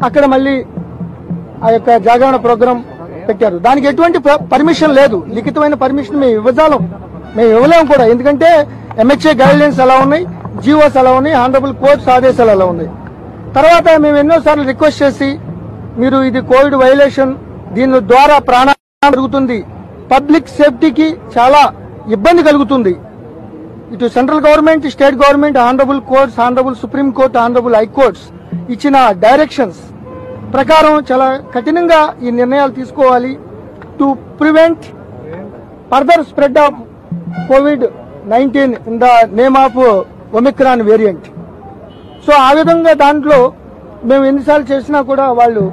అక్కడ మళ్ళీ ఆ యొక్క జాగరణ ప్రోగ్రాం పెట్టారు దానికి ఎటువంటి ప- పర్మిషన్ లేదు లిఖితమైన పర్మిషన్ మేము ఇవ్వజాలం మేము ఇవ్వలేము కూడా ఎందుకంటే ఎంహెచ్ఏ గైడ్ లైన్స్ ఎలా ఉన్నాయి జీవోస్ ఎలా ఉన్నాయి ఆనరబుల్ కోర్ట్స్ ఆదేశాలు ఎలా ఉన్నాయి తర్వాత మేము ఎన్నోసార్లు రిక్వెస్ట్ చేసి మీరు ఇది కోవిడ్ వైలేషన్ దీని ద్వారా ప్రాణాలు జరుగుతుంది పబ్లిక్ సేఫ్టీకి చాలా ఇబ్బంది కలుగుతుంది ఇటు central government state government honourable courts honourable supreme court honourable high courts ఇచ్చిన డైరెక్షన్స్ ప్రకారం చాలా కఠినంగా ఈ నిర్ణయాలు తీసుకోవాలి to prevent further spread of Covid nineteen in the name of Omicron variant so ఆ విధంగా దాంట్లో మేము ఎన్నిసార్లు చేసినా కూడా వాళ్ళు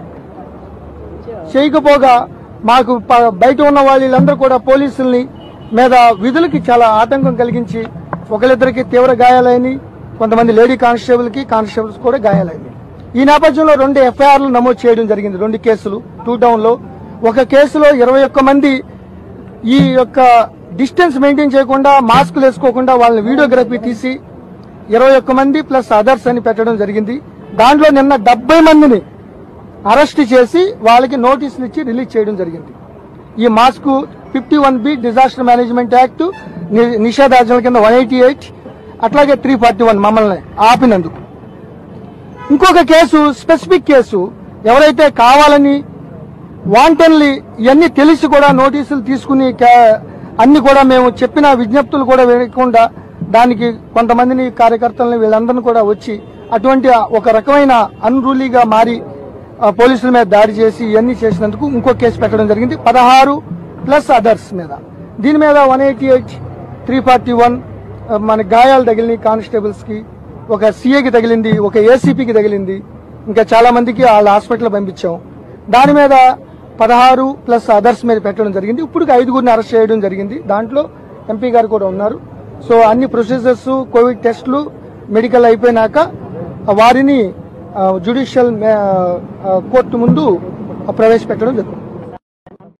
చేయకపోగా మాకు ప- బయట ఉన్న వాళ్ళందరూ కూడా పోలీసుల్ని మీద విధులకి చాలా ఆటంకం కలిగించి ఒకరిద్దరికి తీవ్ర గాయాలైనవి కొంతమంది లేడీ కానిస్టేబుల్ కి కానిస్టేబుల్స్ కూడా గాయాలైనవి ఈ నేపథ్యంలో రెండు ఎఫ్ఐఆర్లు నమోదు చేయడం జరిగింది రెండు కేసులు టూ డౌన్ లో ఒక కేసులో ఇరవై ఒక్క మంది ఈ యొక్క డిస్టెన్స్ మెయింటైన్ చేయకుండా మాస్కులు వేసుకోకుండా వాళ్ళని వీడియోగ్రఫీ తీసి ఇరవై ఒక్క మంది ప్లస్ అదర్స్ అని పెట్టడం జరిగింది దాంట్లో నిన్న డెబ్బై మందిని అరెస్ట్ చేసి వాళ్ళకి నోటీసులు ఇచ్చి రిలీజ్ చేయడం జరిగింది ఈ mask fifty one B disaster management act ని- నిషేధాజ్ఞల కింద వన్ ఎయిటీ ఎయిట్ అట్లాగే త్రీ ఫార్టీ వన్ మమ్మల్ని ఆపినందుకు ఇంకొక కేసు స్పెసిఫిక్ కేసు ఎవరైతే కావాలని వాంటన్లీ ఇవన్నీ తెలిసి కూడా నోటీసులు తీసుకుని కా- అన్ని కూడా మేము చెప్పిన విజ్ఞప్తులు కూడా వేయకుండా దానికి కొంతమందిని కార్యకర్తలని వీళ్ళందరినీ కూడా వచ్చి అటువంటి ఒక రకమైన అన్రూలీగా మారి ఆ, పోలీసుల మీద దాడి చేసి ఇవన్నీ చేసినందుకు ఇంకో కేసు పెట్టడం జరిగింది పదహారు ప్లస్ అదర్స్ మీద దీని మీద one eighty eight three forty one మన గాయాలు తగిలినాయి కానిస్టేబుల్స్ కి ఒక సీఏకి తగిలింది ఒక ఏసీపీకి తగిలింది ఇంకా చాలా మందికి వాళ్ళ హాస్పిటల్ పంపించాం దాని మీద పదహారు ప్లస్ అదర్స్ మీద పెట్టడం జరిగింది ఇప్పుడు ఐదుగురిని అరెస్ట్ చేయడం జరిగింది దాంట్లో ఎంపీ గారు కూడా ఉన్నారు సో అన్ని ప్రొసీజర్స్ కోవిడ్ టెస్టులు మెడికల్ అయిపోయినాక వారిని జ్యుడిషియల్ కోర్టు ముందు ప్రవేశపెట్టడం జరుగుతుంది